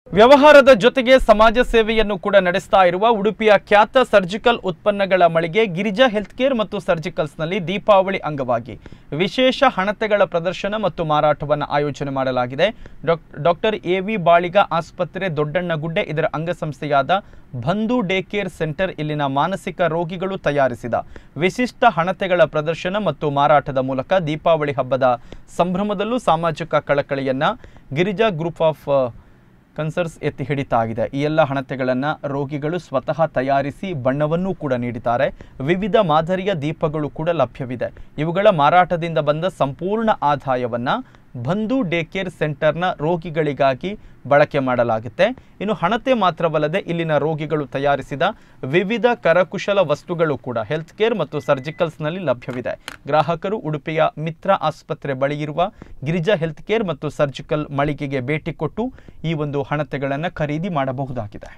ವ್ಯವಹಾರದ ಜೊತೆಗೆ ಸಮಾಜ ಸೇವೆಯನ್ನು ಕೂಡ ನಡೆಸ್ತಾ ಇರುವ ಉಡುಪಿಯ ಖ್ಯಾತ ಸರ್ಜಿಕಲ್ ಉತ್ಪನ್ನಗಳ ಮಳಿಗೆ ಗಿರಿಜಾ ಹೆಲ್ತ್ ಕೇರ್ ಮತ್ತು ಸರ್ಜಿಕಲ್ಸ್ನಲ್ಲಿ ದೀಪಾವಳಿ ಅಂಗವಾಗಿ ವಿಶೇಷ ಹಣತೆಗಳ ಪ್ರದರ್ಶನ ಮತ್ತು ಮಾರಾಟವನ್ನು ಆಯೋಜನೆ ಮಾಡಲಾಗಿದೆ ಡಾಕ್ಟರ್ ಎ ವಿ ಬಾಳಿಗ ಆಸ್ಪತ್ರೆ ದೊಡ್ಡಣ್ಣಗುಡ್ಡೆ ಇದರ ಅಂಗಸಂಸ್ಥೆಯಾದ ಬಂಧು ಡೇ ಕೇರ್ ಸೆಂಟರ್ ಇಲ್ಲಿನ ಮಾನಸಿಕ ರೋಗಿಗಳು ತಯಾರಿಸಿದ ವಿಶಿಷ್ಟ ಹಣತೆಗಳ ಪ್ರದರ್ಶನ ಮತ್ತು ಮಾರಾಟದ ಮೂಲಕ ದೀಪಾವಳಿ ಹಬ್ಬದ ಸಂಭ್ರಮದಲ್ಲೂ ಸಾಮಾಜಿಕ ಕಳಕಳಿಯನ್ನ ಗಿರಿಜಾ ಗ್ರೂಪ್ ಆಫ್ ಕನ್ಸರ್ಸ್ ಎತ್ತಿ ಹಿಡಿತಾಗಿದೆ ಈ ಎಲ್ಲ ಹಣತೆಗಳನ್ನು ರೋಗಿಗಳು ಸ್ವತಃ ತಯಾರಿಸಿ ಬಣ್ಣವನ್ನೂ ಕೂಡ ನೀಡಿದ್ದಾರೆ ವಿವಿಧ ಮಾದರಿಯ ದೀಪಗಳು ಕೂಡ ಲಭ್ಯವಿದೆ ಇವುಗಳ ಮಾರಾಟದಿಂದ ಬಂದ ಸಂಪೂರ್ಣ ಆದಾಯವನ್ನು ಬಂಧು ಡೇ ಕೇರ್ ಸೆಂಟರ್ನ ರೋಗಿಗಳಿಗಾಗಿ ಬಳಕೆ ಮಾಡಲಾಗುತ್ತೆ ಇನ್ನು ಹಣತೆ ಮಾತ್ರವಲ್ಲದೆ ಇಲ್ಲಿನ ರೋಗಿಗಳು ತಯಾರಿಸಿದ ವಿವಿಧ ಕರಕುಶಲ ವಸ್ತುಗಳು ಕೂಡ ಹೆಲ್ತ್ ಕೇರ್ ಮತ್ತು ಸರ್ಜಿಕಲ್ಸ್ನಲ್ಲಿ ಲಭ್ಯವಿದೆ ಗ್ರಾಹಕರು ಉಡುಪಿಯ ಮಿತ್ರ ಆಸ್ಪತ್ರೆ ಬಳಿ ಇರುವ ಗಿರಿಜಾ ಹೆಲ್ತ್ ಕೇರ್ ಮತ್ತು ಸರ್ಜಿಕಲ್ ಮಳಿಗೆಗೆ ಭೇಟಿ ಕೊಟ್ಟು ಈ ಒಂದು ಹಣತೆಗಳನ್ನು ಖರೀದಿ ಮಾಡಬಹುದಾಗಿದೆ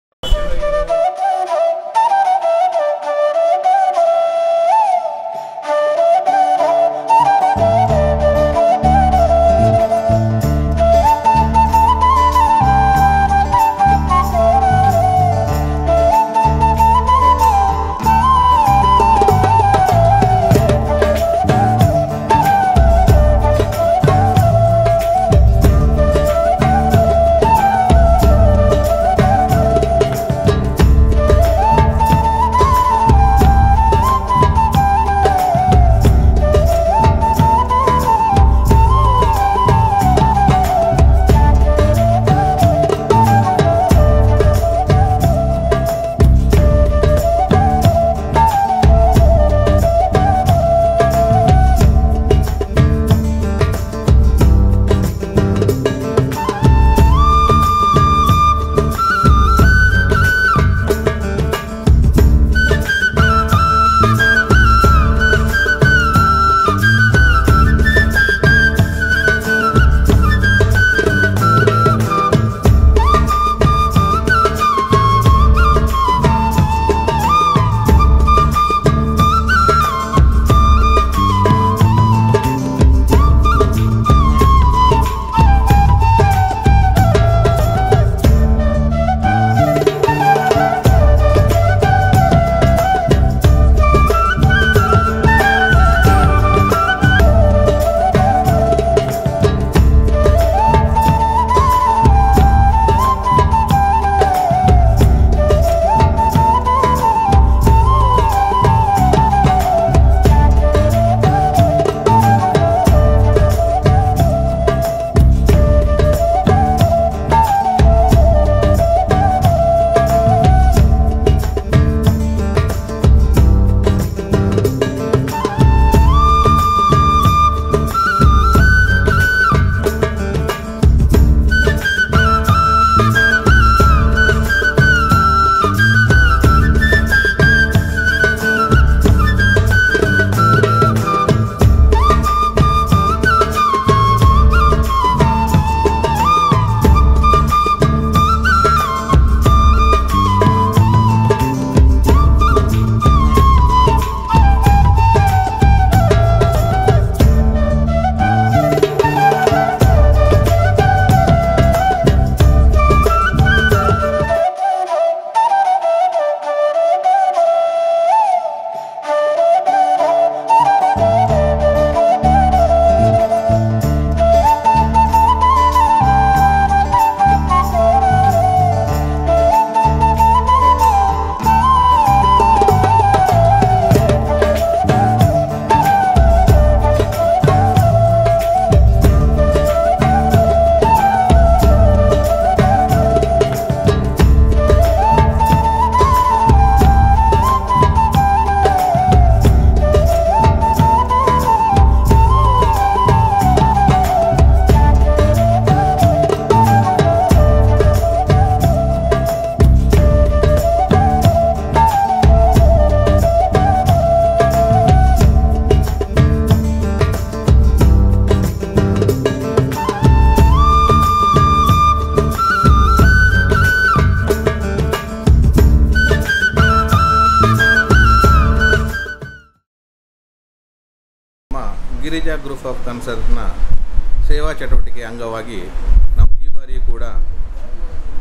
ಗಿರಿಜಾ ಗ್ರೂಪ್ ಆಫ್ ಕನ್ಸರ್ಟ್ನ ಸೇವಾ ಚಟುವಟಿಕೆ ಅಂಗವಾಗಿ ನಾವು ಈ ಬಾರಿ ಕೂಡ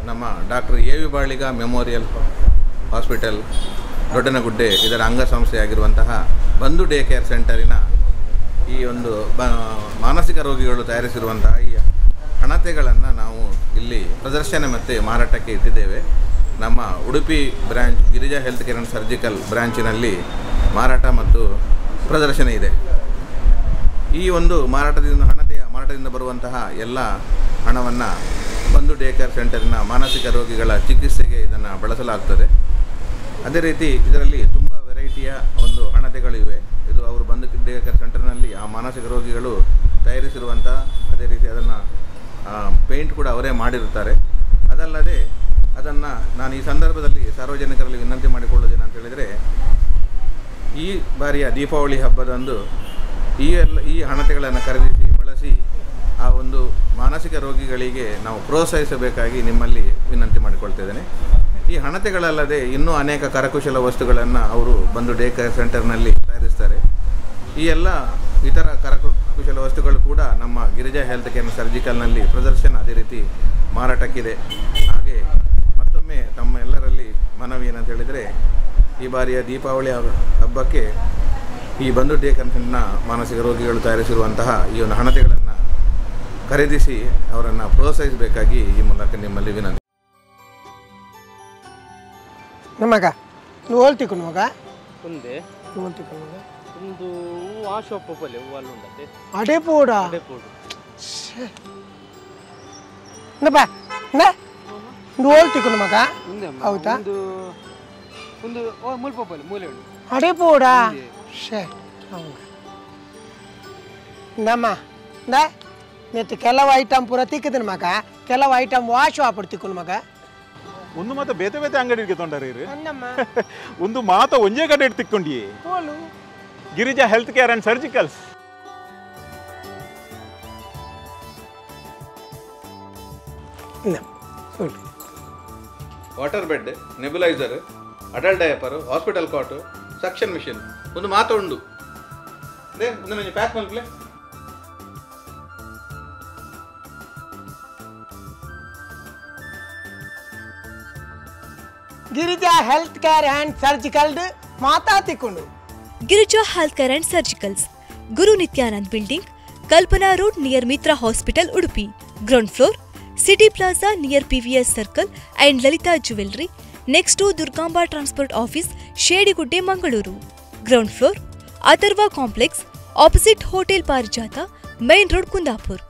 ನಮ್ಮ doctor A V Baliga memorial hospital Doddanagudde ಇದರ ಅಂಗಸಂಸ್ಥೆಯಾಗಿರುವಂತಹ ಬಂಧು ಡೇ ಕೇರ್ ಸೆಂಟರಿನ ಈ ಒಂದು ಬ ಮಾನಸಿಕ ರೋಗಿಗಳು ತಯಾರಿಸಿರುವಂತಹ ಈ ಹಣತೆಗಳನ್ನು ನಾವು ಇಲ್ಲಿ ಪ್ರದರ್ಶನ ಮತ್ತು ಮಾರಾಟಕ್ಕೆ ಇಟ್ಟಿದ್ದೇವೆ ನಮ್ಮ Udupi branch Girija health care and surgical ಬ್ರ್ಯಾಂಚಿನಲ್ಲಿ ಮಾರಾಟ ಮತ್ತು ಪ್ರದರ್ಶನ ಇದೆ ಈ ಒಂದು ಮಾರಾಟದಿಂದ ಹಣತೆಯ ಮಾರಾಟದಿಂದ ಬರುವಂತಹ ಎಲ್ಲ ಹಣವನ್ನು ಬಂಧು ಡೇ ಕೇರ್ ಸೆಂಟರಿನ ಮಾನಸಿಕ ರೋಗಿಗಳ ಚಿಕಿತ್ಸೆಗೆ ಇದನ್ನು ಬಳಸಲಾಗ್ತದೆ ಅದೇ ರೀತಿ ಇದರಲ್ಲಿ ತುಂಬ ವೆರೈಟಿಯ ಒಂದು ಹಣತೆಗಳಿವೆ ಇದು ಅವರು ಬಂಧು ಡೇ ಕೇರ್ ಸೆಂಟರ್ನಲ್ಲಿ ಆ ಮಾನಸಿಕ ರೋಗಿಗಳು ತಯಾರಿಸಿರುವಂಥ ಅದೇ ರೀತಿ ಅದನ್ನು ಪೇಂಟ್ ಕೂಡ ಅವರೇ ಮಾಡಿರುತ್ತಾರೆ ಅದಲ್ಲದೆ ಅದನ್ನು ನಾನು ಈ ಸಂದರ್ಭದಲ್ಲಿ ಸಾರ್ವಜನಿಕರಲ್ಲಿ ವಿನಂತಿ ಮಾಡಿಕೊಳ್ಳೋದೇನು ಅಂತ ಹೇಳಿದರೆ ಈ ಬಾರಿಯ ದೀಪಾವಳಿ ಹಬ್ಬದಂದು ಈ ಎಲ್ಲ ಈ ಹಣತೆಗಳನ್ನು ಖರೀದಿಸಿ ಬಳಸಿ ಆ ಒಂದು ಮಾನಸಿಕ ರೋಗಿಗಳಿಗೆ ನಾವು ಪ್ರೋತ್ಸಾಹಿಸಬೇಕಾಗಿ ನಿಮ್ಮಲ್ಲಿ ವಿನಂತಿ ಮಾಡಿಕೊಳ್ತಿದ್ದೇನೆ ಈ ಹಣತೆಗಳಲ್ಲದೆ ಇನ್ನೂ ಅನೇಕ ಕರಕುಶಲ ವಸ್ತುಗಳನ್ನು ಅವರು ಬಂದು ಡೇ ಕೇರ್ ಸೆಂಟರ್ನಲ್ಲಿ ತಯಾರಿಸ್ತಾರೆ ಈ ಎಲ್ಲ ಇತರ ಕರಕುಶಲ ವಸ್ತುಗಳು ಕೂಡ ನಮ್ಮ ಗಿರಿಜಾ ಹೆಲ್ತ್ ಕೇರ್ ಸರ್ಜಿಕಲ್ನಲ್ಲಿ ಪ್ರದರ್ಶನ ಅದೇ ರೀತಿ ಮಾರಾಟಕ್ಕಿದೆ ಹಾಗೆ ಮತ್ತೊಮ್ಮೆ ತಮ್ಮ ಎಲ್ಲರಲ್ಲಿ ಮನವಿ ಏನಂತ ಹೇಳಿದರೆ ಈ ಬಾರಿಯ ದೀಪಾವಳಿ ಹಬ್ಬ- ಹಬ್ಬಕ್ಕೆ ಈ ಬಂದು ಡೇ ಕನ್ಸೆಂಟ್ನ ಮಾನಸಿಕ ರೋಗಿಗಳು ತಯಾರಿಸಿರುವಂತಹ ಈ ಒಂದು ಹಣತೆಗಳನ್ನು ಖರೀದಿಸಿ ಅವರನ್ನು ಪ್ರೋತ್ಸಾಹಿಸಬೇಕಾಗಿ ಈ ಮೂಲಕ ನಿಮ್ಮಲ್ಲಿ ವಿನಂತಿ ನಮಗ నువ్వు ఓల్ తిక్కు మగ ఉంది నువ్వు తిక్కు మగ ಒಂದು ಹೂವು ಆ ಶಾಪ್ ಪಲ್ಲೆ ಹೂವು ಅಲ್ಲಿ ಉಂಡತೆ అడే పోడా ಅದೇ ಪೋಡು ನಬ ನ నువ్వు ఓల్ తిక్కు మగ ఉంది ಹೌದಾ? ಒಂದು ಒಂದು ಓ ಮುಲ್ಪ ಪಲ್ಲೆ ಮೂಲೆ ಉಂಟು అడే పోడా షే ನಮ್ಮ ನ ನೆತ್ತು ಕೆಲವು ಐಟಮ್ ಪೂರ ತಿಕ್ಕದಿನ ಮಗ ಕೆಲವು ಐಟಮ್ ವಾಶ್ ಆಪಡ್ ತಿಕ್ಕುನ್ ಮಗ ಒಂದು ಮಾತ ಬೇತೆ ಬೇತೆ ಅಂಗಡಿಗೆ ತೊಂಡರೀರಿ ಅನ್ನಮ್ಮ ಒಂದು ಮಾತ ಒಂಜೇ ಕಡೆ ತಿಕ್ಕೊಂಡಿ ಪೋಲು Girija health care and surgicals ನಮ್ಮ ಸೊಲ್ಲು water bed nebulizer adult diaper hospital cot suction machine ಒಂದು ಮಾತು ಉಂಡು ಅದೇ ಒಂದು ನನಗೆ ಪ್ಯಾಕ್ ಮಲ್ಪಲೆ Girija health care and surgical ಮಾತಾ ತಿಕ್ಕೊಂಡು Girija health care and surgicals Guru Nithyanand building Kalpana road near Mitra hospital Udupi ground floor city plaza near PVS circle and Lalitha jewellery next to Durgamba transport office Shedigudde Mangaluru ground floor Atharva complex opposite hotel Parijatha main road Kundapur